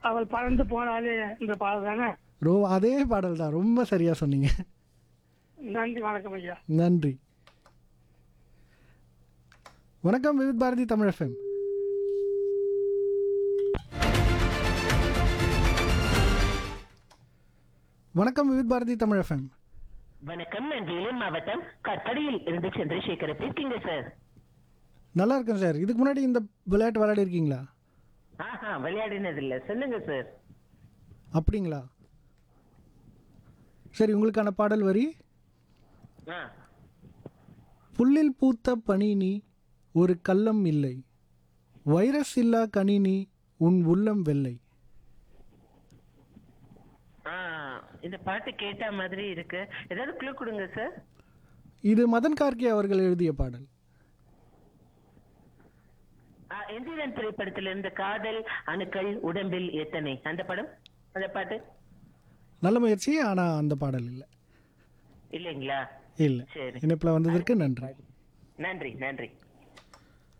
அவள் பறந்து போனாலே இந்த பாடல் தானே ரோ அதே பாடல் தான் ரொம்ப சரியாக சொன்னீங்க நன்றி வணக்கம் ஐயா நன்றி வணக்கம் விவித் பாரதி தமிழ் எஃப்எம் வணக்கம் விவித் பாரதி தமிழ் எஃப்எம் வணக்கம் நான் வேலூர் மாவட்டம் கட்டடியில் இருந்து சந்திரசேகர் எப்படி இருக்கீங்க சார் நல்லா இருக்கேன் சார் இதுக்கு முன்னாடி இந்த விளையாட்டு விளையாடி இருக்கீங்களா ஆஹா விளையாடினது இல்ல சொல்லுங்க சார் அப்படிங்களா சரி உங்களுக்கான பாடல் வரி ஆ புல்லில் பூத்த பனினி ஒரு கள்ளம் இல்லை வைரஸ் இல்லா கணினி உன் உள்ளம் வெள்ளை ஆ இந்த பாட்டு கேட்ட மாதிரி இருக்கு ஏதாவது க்ளூ கொடுங்க சார் இது மதன் கார்கே அவர்கள் எழுதிய பாடல் ஆ, எந்திரன் திரைப்படத்துல இருந்த காதல் அணுக்கள் உடம்பில் எத்தனை அந்த படம் அந்த பாட்டு நல்ல முயற்சி ஆனால் அந்த பாடல் இல்லை இல்லைங்களா இல்லை சரி இணைப்பில் வந்ததற்கு நன்றி நன்றி நன்றி